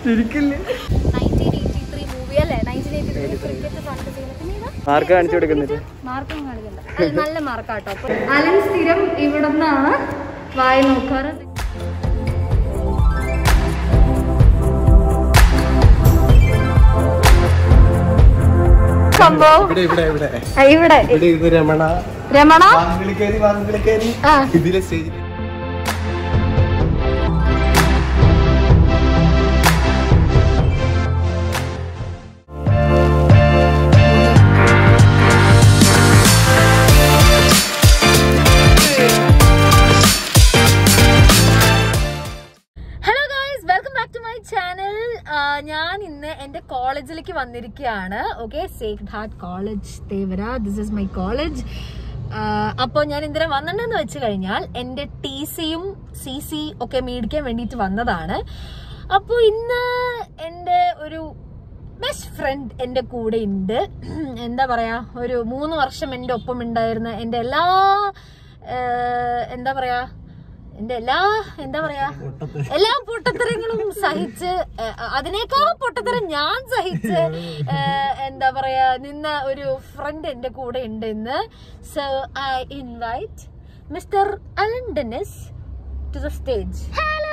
ശരിക്കില്ലേ nineteen eighty three movie അല്ലേ nineteen eighty three cricket fantasy പിന്നെ ഇതാ മാർക്ക് കാണിച്ചു കൊടുക്കുന്നില്ല മാർക്കൊന്നും കാണിക്കണ്ട അല്ല, നല്ല മാർക്കാട്ടോ അലൻ സ്ഥിരം ഇവിടെ നിന്നാണ് വായി നോക്കാറ് സംഭവം ഇവിടെ ഇവിടെ ഇവിടെ ആ, ഇവിടെ ഇവിടെ ഇത് രമണ രമണ വാങ്കളിക്കേരി വാങ്കളിക്കേരി ആ ഇതിലെ സ്റ്റേജിൽ hello guys welcome back to my channel ഞാൻ ഇന്ന് എന്റെ കോളേജിലേക്ക് വന്നിരിക്കുകയാണ് okay Sacred Heart college Thevara this is my college അപ്പോൾ ഞാൻ എന്തിനാ വന്നിട്ടുണ്ടെന്ന് വെച്ച് കഴിഞ്ഞാൽ എൻ്റെ ടി സിയും സി സി ഒക്കെ മേടിക്കാൻ വേണ്ടിയിട്ട് വന്നതാണ് അപ്പോൾ ഇന്ന് എൻ്റെ ഒരു ബെസ്റ്റ് ഫ്രണ്ട് എൻ്റെ കൂടെ ഉണ്ട് എന്താ പറയാ ഒരു മൂന്ന് വർഷം എൻ്റെ ഒപ്പം ഉണ്ടായിരുന്ന എൻ്റെ എല്ലാ ഏഹ്, എന്താ പറയാ എൻ്റെ എല്ലാ എന്താ പറയാ എല്ലാ പൊട്ടത്തരങ്ങളും സഹിച്ച് ഏഹ്, അതിനേക്കാൾ പൊട്ടത്തരം ഞാൻ സഹിച്ച് ഏഹ്, എന്താ പറയാ നിന്ന ഒരു ഫ്രണ്ട് എന്റെ കൂടെ ഉണ്ട് ഇന്ന് so I invite mister Alan Dennis to the stage hello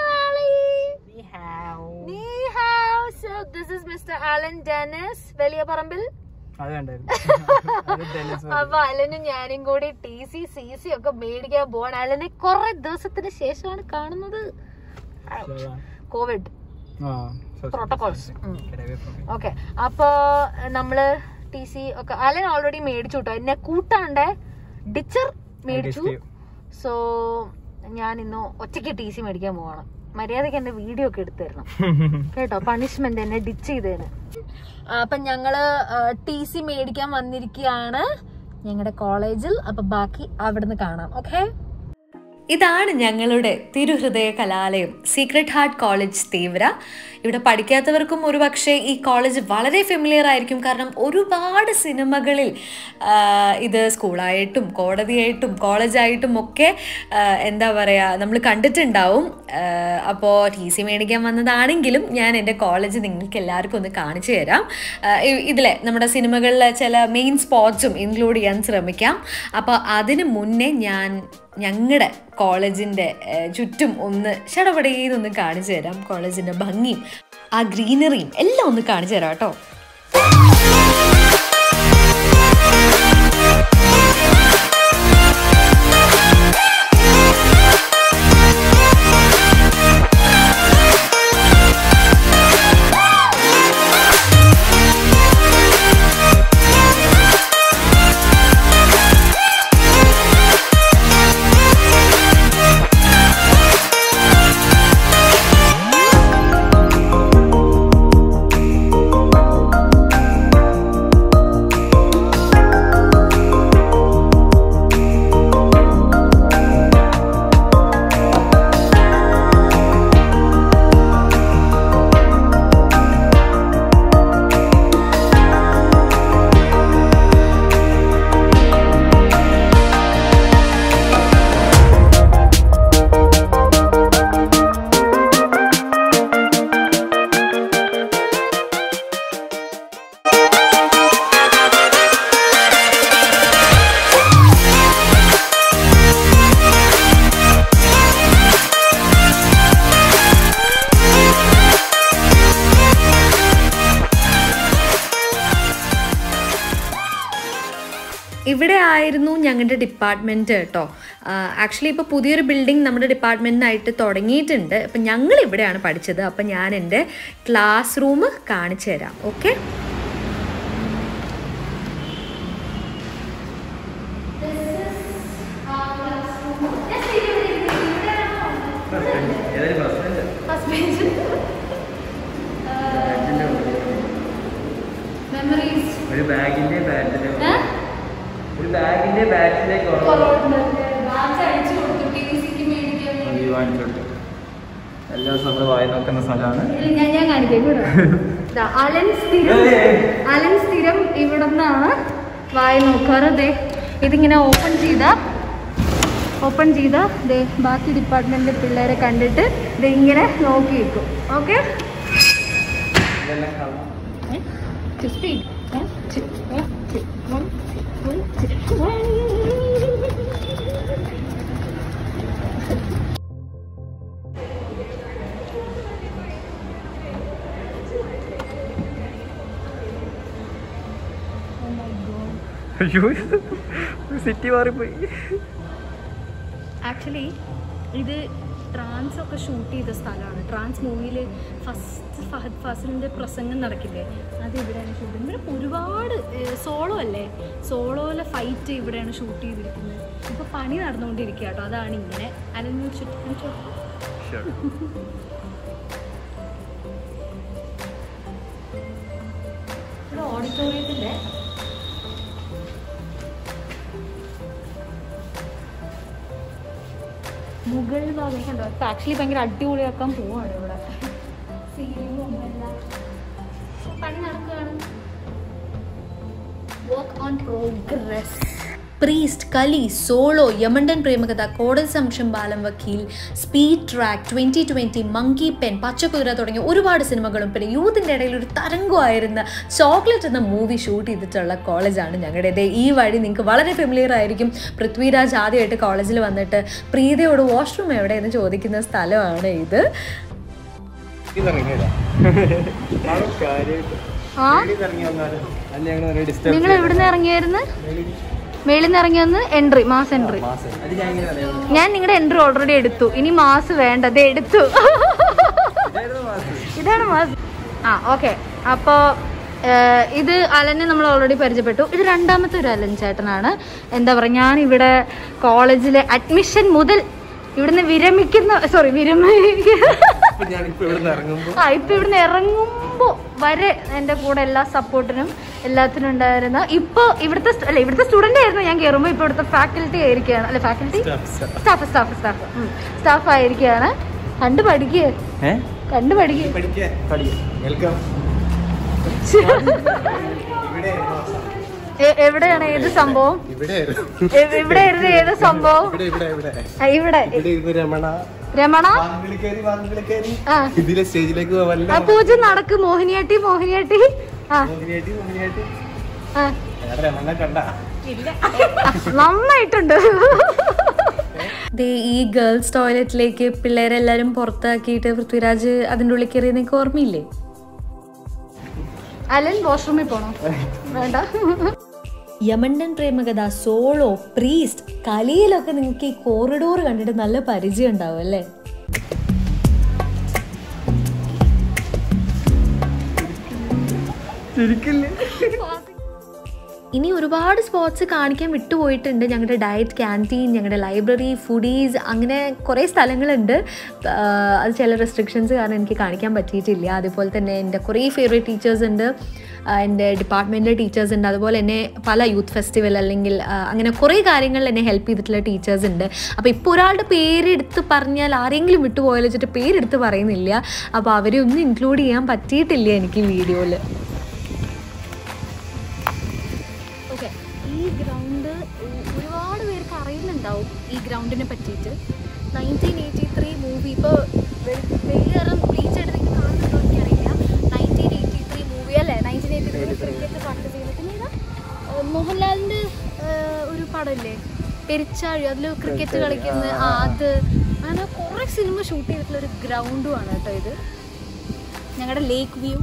so this is mister Alan Dennis വലിയ പറമ്പിൽ അത് കണ്ടായിരുന്നു അപ്പൊ അലനും ഞാനും കൂടി ടി സി സി സി ഒക്കെ മേടിക്കാൻ പോവാണ് അലനെ കുറെ ദിവസത്തിന് ശേഷമാണ് കാണുന്നത് കോവിഡ് പ്രോട്ടോകോൾസ് ഓക്കെ അപ്പൊ നമ്മള് ടി സി ഒക്കെ അലൻ ഓൾറെഡി മേടിച്ചു കേട്ടോ എന്നെ കൂട്ടാണ്ട് ഡിച്ചർ മേടിച്ചു സോ ഞാൻ ഇന്ന് ഒറ്റയ്ക്ക് ടി സി മേടിക്കാൻ പോവാണ് മര്യാദക്ക് എന്റെ വീഡിയോ ഒക്കെ എടുത്തു തരണം കേട്ടോ പണിഷ്മെന്റ് എന്നെ ഡിച്ച് ചെയ്തേന് അപ്പൊ ഞങ്ങള് ടി സി മേടിക്കാൻ വന്നിരിക്കുകയാണ് ഞങ്ങളുടെ കോളേജിൽ അപ്പൊ ബാക്കി അവിടുന്ന് കാണാം ഓക്കെ ഇതാണ് ഞങ്ങളുടെ തിരുഹൃദയ കലാലയം സീക്രട്ട് ഹാർട്ട് കോളേജ് തീവ്ര ഇവിടെ പഠിക്കാത്തവർക്കും ഒരുപക്ഷെ ഈ കോളേജ് വളരെ ഫെമിലിയർ ആയിരിക്കും കാരണം ഒരുപാട് സിനിമകളിൽ ആ, ഇത് സ്കൂളായിട്ടും കോടതിയായിട്ടും കോളേജായിട്ടും ഒക്കെ ആ, എന്താ പറയുക നമ്മൾ കണ്ടിട്ടുണ്ടാവും അപ്പോൾ ടി സി മേടിക്കാൻ വന്നതാണെങ്കിലും ഞാൻ എൻ്റെ കോളേജ് നിങ്ങൾക്ക് എല്ലാവർക്കും ഒന്ന് കാണിച്ചു തരാം ആ, ഇ- ഇതിലെ നമ്മുടെ സിനിമകളിലെ ചില മെയിൻ സ്പോട്സും ഇൻക്ലൂഡ് ചെയ്യാൻ ശ്രമിക്കാം അപ്പോൾ അതിന് മുന്നേ ഞാൻ ഞങ്ങളുടെ കോളേജിൻ്റെ ചുറ്റും ഒന്ന് ഷടപടേന്നൊന്ന് കാണിച്ചു തരാം കോളേജിൻ്റെ ഭംഗിയും ആ ഗ്രീനറിയും എല്ലാം ഒന്ന് കാണിച്ചു തരാം കേട്ടോ ഇവിടെ ആയിരുന്നു ഞങ്ങളുടെ ഡിപ്പാർട്ട്മെൻറ്റ് കേട്ടോ ആക്ച്വലി ഇപ്പോൾ പുതിയൊരു ബിൽഡിംഗ് നമ്മുടെ ഡിപ്പാർട്ട്മെൻറ്റിനായിട്ട് തുടങ്ങിയിട്ടുണ്ട് അപ്പം ഞങ്ങൾ ഇവിടെയാണ് പഠിച്ചത് അപ്പം ഞാൻ എൻ്റെ ക്ലാസ് റൂം കാണിച്ചു തരാം ഓക്കെ മെമ്മറീസ് ഒരു ബാഗിന്റെ ബാറ്റിലെ ഒരു ബാഗിന്റെ ബാറ്റിലേക്ക് എല്ലാ ദിവസവും നമ്മൾ വായി നോക്കുന്ന സ്ഥലമാണ് ഞാൻ ഞാൻ കാണിക്കാം ഇവിടെ ദാ, അലൻ സ്ഥിരം അലൻ സ്ഥിരം ഇവിടെ നിന്നാണ് വായി നോക്കാറ് ദേ ഇതിങ്ങനെ ഓപ്പൺ ചെയ്ത ഓപ്പൺ ചെയ്ത ദേ ബാക്കി ഡിപ്പാർട്ട്മെന്റിലെ പിള്ളേരെ കണ്ടിട്ട് ദേ ഇങ്ങനെ നോക്കി വെക്കും ഓക്കെ ഇതെല്ലാം colour To speed. One, two, one, two, one, two, one, two, one. അയ്യോ സിറ്റി മാറിപ്പോയി ആക്ച്വലി ഇത് ട്രാൻസ് ഒക്കെ ഷൂട്ട് ചെയ്ത സ്ഥലമാണ് ട്രാൻസ് മൂവിയിൽ ഫസ്റ്റ് ഫഹദ് ഫാസിലിൻ്റെ പ്രസംഗം നടക്കില്ലേ അത് ഇവിടെയാണ് ഷൂട്ട് ചെയ്യുന്നത് ഇവിടെ ഒരുപാട് സോളോ അല്ലേ സോളോയിലെ ഫൈറ്റ് ഇവിടെയാണ് ഷൂട്ട് ചെയ്തിരിക്കുന്നത് ഇപ്പോൾ പണി നടന്നുകൊണ്ടിരിക്കുക കേട്ടോ അതാണ് ഇങ്ങനെ അല്ലെങ്കിൽ ചുറ്റും ചുറ്റും ഇവിടെ ഓഡിറ്റോറിയത്തിൻ്റെ മുകൾ ഭാഗം കണ്ടോ ഇപ്പൊ ആക്ച്വലി ഭയങ്കര അടിപൊളിയാക്കാൻ പോവാണ് ഇവിടെ സീലിംഗും എല്ലാം പണി നടക്കുകയാണ് work on progress Priest Kali Solo Yamandan Premakadha കോടൽ സംശം ബാലം വക്കീൽ Speed Track twenty twenty Monkey Pen Pachakuthira തുടങ്ങിയ ഒരുപാട് സിനിമകളും പിന്നെ യൂത്തിൻ്റെ ഇടയിൽ ഒരു തരംഗമായിരുന്ന ചോക്ലേറ്റ് എന്ന മൂവി ഷൂട്ട് ചെയ്തിട്ടുള്ള കോളേജാണ് ഞങ്ങളുടേത് ഈ വഴി നിങ്ങൾക്ക് വളരെ ഫെമിലിയർ ആയിരിക്കും പൃഥ്വിരാജ് ആദ്യമായിട്ട് കോളേജിൽ വന്നിട്ട് പ്രീതയോട് വാഷ്റൂം എവിടെയെന്ന് ചോദിക്കുന്ന സ്ഥലമാണ് ഇത് ആ നിങ്ങൾ എവിടുന്ന് ഇറങ്ങിയായിരുന്നു മേളിൽ നിന്ന് ഇറങ്ങി വന്ന് എൻട്രി മാസ് എൻട്രി അത് ഞാൻ ഇങ്ങനെ അറിയാം ഞാൻ നിങ്ങളുടെ എൻട്രി ഓൾറെഡി എടുത്തു ഇനി മാസ് വേണ്ട അത് എടുത്തു ഇതായിരുന്നു മാസം ഇതാണ് മാസ് ആ ഓക്കെ അപ്പോ ഇത് അലനെ നമ്മൾ ഓൾറെഡി പരിചയപ്പെട്ടു ഇത് രണ്ടാമത്തെ ഒരു അലൻ ചേട്ടനാണ് എന്താ പറയുക ഞാൻ ഇവിടെ കോളേജിലെ അഡ്മിഷൻ മുതൽ ഇവിടുന്ന് വിരമിക്കുന്ന സോറി വിരമിക്ക ഇപ്പൊ ഞാനിപ്പോ ഇവിടെ നിന്ന് ഇറങ്ങുമ്പോ ആ ഇപ്പൊ ഇവിടുന്ന് ഇറങ്ങുമ്പോ വരെ എന്റെ കൂടെ എല്ലാ സപ്പോർട്ടിനും എല്ലാത്തിനും ഉണ്ടായിരുന്ന ഇപ്പൊ ഇവിടുത്തെ സ്റ്റ്- അല്ല ഇവിടുത്തെ സ്റ്റുഡന്റ് ആയിരുന്നു ഞാൻ കയറുമ്പോ ഇപ്പൊ ഇവിടുത്തെ ഫാക്കൽറ്റി ആയിരിക്കുകയാണ് അല്ലെ faculty staff staff staff staff ആയിരിക്കുകയാണ് കണ്ടു പഠിക്കുക ഏഹ് കണ്ടു പഠിക്കുക പഠിക്കാൻ പഠിക്കാം വെൽക്കം എ- എവിടെയാണ് ഏത് സംഭവം എ- ഇവിടെ ആയിരുന്നു ഏത് സംഭവം ആ, ഇവിടെ ഇവിടെ ഇരുന്ന് രമണ രമണ വാങ്ങുകളി കയറി വാങ്ങുകളി കയറി ആ ഇതിലെ സ്റ്റേജിലേക്ക് പോവല്ല ആ പൂജ നടക്ക് മോഹിനിയാട്ടി മോഹിനിയാട്ടി ആ മോഹിനിയാട്ടി മോഹിനിയാട്ടി ആ വേറെ രമണ കണ്ട നന്നായിട്ടുണ്ട് ദേ ഈ ഗേൾസ് ടോയ്ലറ്റിലേക്ക് പിള്ളേരെല്ലാരും പുറത്താക്കിയിട്ട് പൃഥ്വിരാജ് അതിൻ്റെ ഉള്ളിൽ കയറി നിങ്ങൾക്ക് ഓർമ്മയില്ലേ അലൻ വാഷ്റൂമിൽ പോണോ വേണ്ട യമണ്ടൻ പ്രേമകഥ സോളോ പ്രീസ്റ്റ് കലിയിലൊക്കെ നിങ്ങൾക്ക് ഈ കോറിഡോർ കണ്ടിട്ട് നല്ല പരിചയം ഉണ്ടാവും അല്ലേ ശരിക്കല്ലേ ഇനി ഒരുപാട് സ്പോട്സ് കാണിക്കാൻ വിട്ടുപോയിട്ടുണ്ട് ഞങ്ങളുടെ ഡയറ്റ് ക്യാൻറ്റീൻ ഞങ്ങളുടെ ലൈബ്രറി ഫുഡീസ് അങ്ങനെ കുറേ സ്ഥലങ്ങളുണ്ട് ആഹ് അത് ചില റെസ്ട്രിക്ഷൻസ് കാരണം എനിക്ക് കാണിക്കാൻ പറ്റിയിട്ടില്ല അതുപോലെ തന്നെ എൻ്റെ കുറേ ഫേവറേറ്റ് ടീച്ചേഴ്സ് ഉണ്ട് ആഹ് എൻ്റെ ഡിപ്പാർട്ട്മെൻറ്റിലെ ടീച്ചേഴ്സ് ഉണ്ട് അതുപോലെ തന്നെ പല യൂത്ത് ഫെസ്റ്റിവൽ അല്ലെങ്കിൽ ആഹ് അങ്ങനെ കുറേ കാര്യങ്ങളിൽ എന്നെ ഹെൽപ്പ് ചെയ്തിട്ടുള്ള ടീച്ചേഴ്സ് ഉണ്ട് അപ്പോൾ ഇപ്പോൾ ഒരാളുടെ പേര് എടുത്ത് പറഞ്ഞാൽ ആരെങ്കിലും വിട്ടുപോയാലോ വെച്ചിട്ട് പേരെടുത്ത് പറയുന്നില്ല അപ്പോൾ അവരെ ഒന്നും ഇൻക്ലൂഡ് ചെയ്യാൻ പറ്റിയിട്ടില്ല എനിക്ക് വീഡിയോയിൽ ഓക്കെ ഈ ഗ്രൗണ്ട് ഒരുപാട് പേർക്ക് അറിയുന്നുണ്ടാവും ഈ ഗ്രൗണ്ടിനെ പറ്റിയിട്ട് നയൻറ്റീൻ എയ്റ്റി ത്രീ മൂവി ഇപ്പോൾ വെള്ളിയേറും ബ്ലീച്ച് എടുത്തേക്ക് കാണുന്നുണ്ടോ എനിക്കറിയില്ല നയൻറ്റീൻ എയ്റ്റി ത്രീ മൂവി അല്ലേ നയൻറ്റീൻ എയ്റ്റി ത്രീ ക്രിക്കറ്റ് കണ്ട് ചെയ്യുന്നത് പിന്നെ ഏതാ ഏഹ് മോഹൻലാലിൻ്റെ ഏഹ് ഒരു പടമില്ലേ പെരിച്ചാഴി അതിൽ ക്രിക്കറ്റ് കളിക്കുന്ന ആ അത് അങ്ങനെ കുറേ സിനിമ ഷൂട്ട് ചെയ്തിട്ടുള്ള ഒരു ഗ്രൗണ്ടുമാണ് കേട്ടോ ഇത് ഞങ്ങളുടെ ലേക്ക് വ്യൂ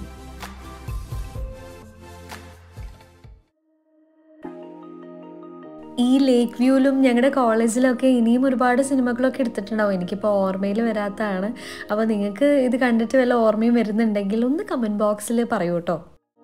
ഈ ലേക്ക് വ്യൂവിലും ഞങ്ങളുടെ കോളേജിലൊക്കെ ഇനിയും ഒരുപാട് സിനിമകളൊക്കെ എടുത്തിട്ടുണ്ടാവും എനിക്കിപ്പോൾ ഓർമ്മയിൽ വരാത്തതാണ് അപ്പോൾ നിങ്ങൾക്ക് ഇത് കണ്ടിട്ട് വല്ല ഓർമ്മയും വരുന്നുണ്ടെങ്കിൽ ഒന്ന് കമൻറ്റ് ബോക്സിൽ പറയൂ കേട്ടോ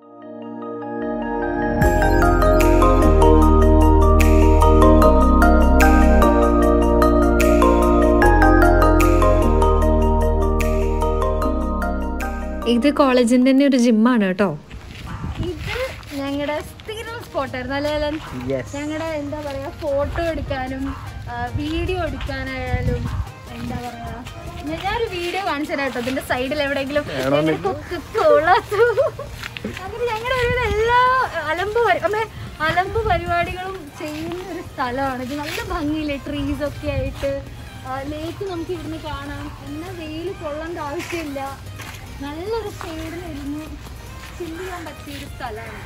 ഇത് കോളേജിൻ്റെ തന്നെ ഒരു ജിമ്മാണ് കേട്ടോ ഇത് ഞങ്ങളുടെ സ്ഥിരം സ്പോട്ടായിരുന്നു അല്ലേ അലൻ യെസ് ഞങ്ങളുടെ എന്താ പറയാ ഫോട്ടോ എടുക്കാനും വീഡിയോ എടുക്കാനായാലും എന്താ പറയാ ഞാൻ- ഞാനൊരു വീഡിയോ കാണിച്ചു തരാം കേട്ടോ ഇതിന്റെ സൈഡിൽ എവിടെയെങ്കിലും ഞങ്ങളുടെ കൊക്കക്കോളാത്തു. അങ്ങനെ ഞങ്ങളുടെ ഒരുവിധം എല്ലാ അലമ്പ് പരി- അമ്മേ, അലമ്പ് പരിപാടികളും ചെയ്യുന്ന ഒരു സ്ഥലമാണ് ഇത് നല്ല ഭംഗിയില്ലേ ട്രീസ് ഒക്കെ ആയിട്ട് ലേക്ക് നമുക്ക് ഇരുന്ന് കാണാം എന്നാൽ വെയിൽ കൊള്ളേണ്ട ആവശ്യമില്ല നല്ലൊരു ഷെയ്ഡിലിരുന്ന് ചില്ല് ചെയ്യാൻ പറ്റിയ ഒരു സ്ഥലമാണ്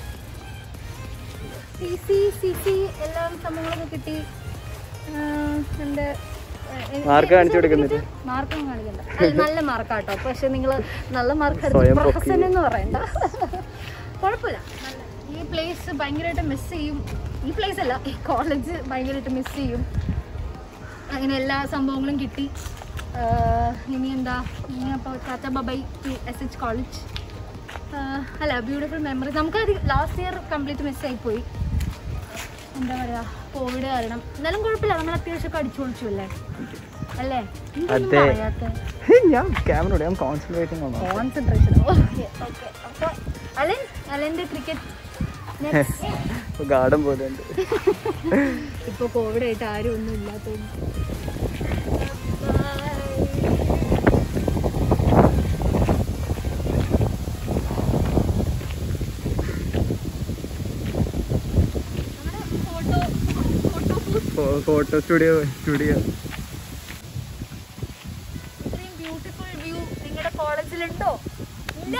സി സി സി സി എല്ലാ സംഭവങ്ങളൊക്കെ കിട്ടി എൻ്റെ മാർക്ക് കാണിച്ചു കൊടുക്കുന്നില്ല മാർക്കൊന്നും കാണിക്കണ്ട അത് നല്ല മാർക്കാട്ടോ പക്ഷെ നിങ്ങൾ നല്ല മാർക്ക് സ്വയം എടുത്ത് പൊക്കി. പ്രഹസനം എന്ന് പറയണ്ട കുഴപ്പമില്ല നല്ല ഈ പ്ലേസ് ഭയങ്കരമായിട്ട് മിസ് ചെയ്യും ഈ പ്ലേസ് അല്ല ഈ കോളേജ് ഭയങ്കരമായിട്ട് മിസ് ചെയ്യും അങ്ങനെ എല്ലാ സംഭവങ്ങളും കിട്ടി ആഹ് ഇനി എന്താ ഇനി അപ്പോൾ tata bye bye to S H college അല്ല ബ്യൂട്ടിഫുൾ മെമ്മറീസ് നമുക്ക് ലാസ്റ്റ് ഇയർ കംപ്ലീറ്റ് മിസ്സായിപ്പോയി എന്താ പറയുക കോവിഡ് കാരണം എന്നാലും കുഴപ്പമില്ല നമ്മൾ അത്യാവശ്യമൊക്കെ അടിച്ചു പൊളിച്ചു അല്ലേ അല്ലേ എന്തൊന്നും അതെ. പറയാത്തെ ഞാൻ ക്യാമറ ഞാൻ കോൺസെൻട്രേറ്റിംഗ് ആണ് കോൺസെൻട്രേഷൻ ഓക്കെ ഓക്കെ അപ്പോൾ അലൻ അലൻ്റെ ക്രിക്കറ്റ് ഗാർഡൻ പോലെ ഉണ്ട് ഇപ്പോൾ കോവിഡ് ആയിട്ട് ആരും ഒന്നും ഇല്ലാത്തതുകൊണ്ട് ഫോട്ടോ സ്റ്റുഡിയോ സ്റ്റുഡിയോ ഇത്രയും ബ്യൂട്ടിഫുൾ വ്യൂ നിങ്ങളുടെ കോളേജിലുണ്ടോ ഇല്ല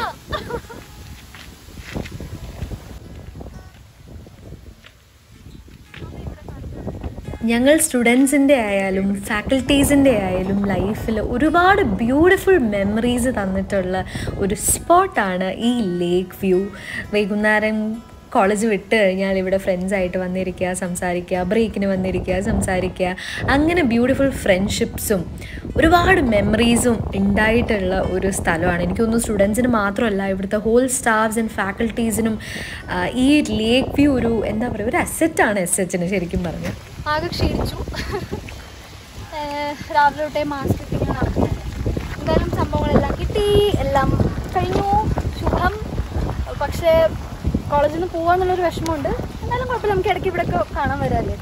ഞങ്ങൾ സ്റ്റുഡൻസിൻ്റെ ആയാലും ഫാക്കൽറ്റീസിൻ്റെ ആയാലും ലൈഫിൽ ഒരുപാട് ബ്യൂട്ടിഫുൾ മെമ്മറീസ് തന്നിട്ടുള്ള ഒരു സ്പോട്ടാണ് ഈ ലേക്ക് വ്യൂ വൈകുന്നേരം കോളേജ് വിട്ട് കഴിഞ്ഞാൽ ഇവിടെ ഫ്രണ്ട്സായിട്ട് വന്നിരിക്കുക സംസാരിക്കുക ബ്രേക്കിന് വന്നിരിക്കുക സംസാരിക്കുക അങ്ങനെ ബ്യൂട്ടിഫുൾ ഫ്രണ്ട്ഷിപ്സും ഒരുപാട് മെമ്മറീസും ഉണ്ടായിട്ടുള്ള ഒരു സ്ഥലമാണ് എനിക്ക് തോന്നുന്നു സ്റ്റുഡൻസിന് മാത്രമല്ല ഇവിടുത്തെ ഹോൾ സ്റ്റാഫ്സ് ആൻഡ് ഫാക്കൽറ്റീസിനും ഈ ലേക്ക് വ്യൂ ഒരു എന്താ പറയുക ഒരു അസറ്റാണ് എസ് എച്ചിന് ശരിക്കും പറഞ്ഞാൽ ആകെ ക്ഷീണിച്ചു ഏഹ് രാവിലെ തൊട്ടേ മാസ്ക് ഇട്ട് ഇങ്ങനെ നടക്കുന്നത് എന്തായാലും സംഭവങ്ങളെല്ലാം കിട്ടി എല്ലാം കഴിഞ്ഞു ശുഭം പക്ഷേ കോളേജിൽ നിന്ന് പോവാന്നുള്ളൊരു വിഷമമുണ്ട് എന്നാലും കുഴപ്പമില്ല നമുക്ക് ഇടയ്ക്ക് ഇവിടെയൊക്കെ കാണാൻ വരാല്ലേ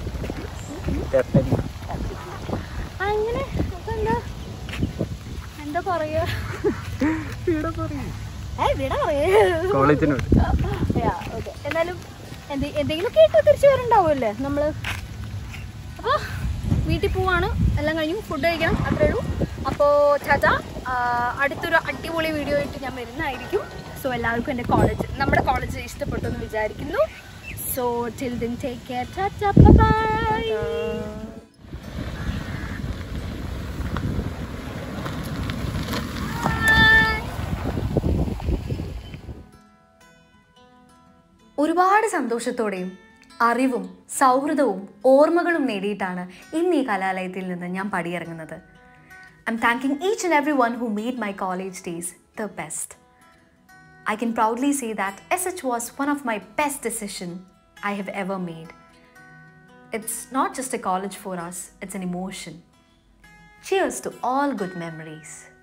അങ്ങനെ അപ്പൊ എന്താ എന്താ പറയുക ഏ വിട പറയേ കോളേജിനോട് ഓക്കെ എന്നാലും എന്ത് എന്തെങ്കിലും കേട്ട് തിരിച്ചു വരണ്ടാവുമല്ലേ നമ്മൾ അപ്പോൾ വീട്ടിൽ പോവാണ് എല്ലാം കഴിഞ്ഞു ഫുഡ് കഴിക്കണം അത്രേ ഉള്ളൂ അപ്പോൾ ചാച്ച അടുത്തൊരു അടിപൊളി വീഡിയോ ആയിട്ട് ഞാൻ വരുന്നതായിരിക്കും സോ എല്ലാവർക്കും എൻ്റെ കോളേജ് നമ്മുടെ കോളേജ് ഇഷ്ടപ്പെട്ടു എന്ന് വിചാരിക്കുന്നു so till then take care ചാച്ച ബൈ ഒരുപാട് സന്തോഷത്തോടെയും അറിവും സൗഹൃദവും ഓർമ്മകളും നേടിയിട്ടാണ് ഇന്ന് ഈ കലാലയത്തിൽ നിന്ന് ഞാൻ പടിയിറങ്ങുന്നത് I am thanking each and every one who made my college days the best I can proudly say that SH was one of my best decisions I have ever made. It's not just a college for us, it's an emotion. Cheers to all good memories.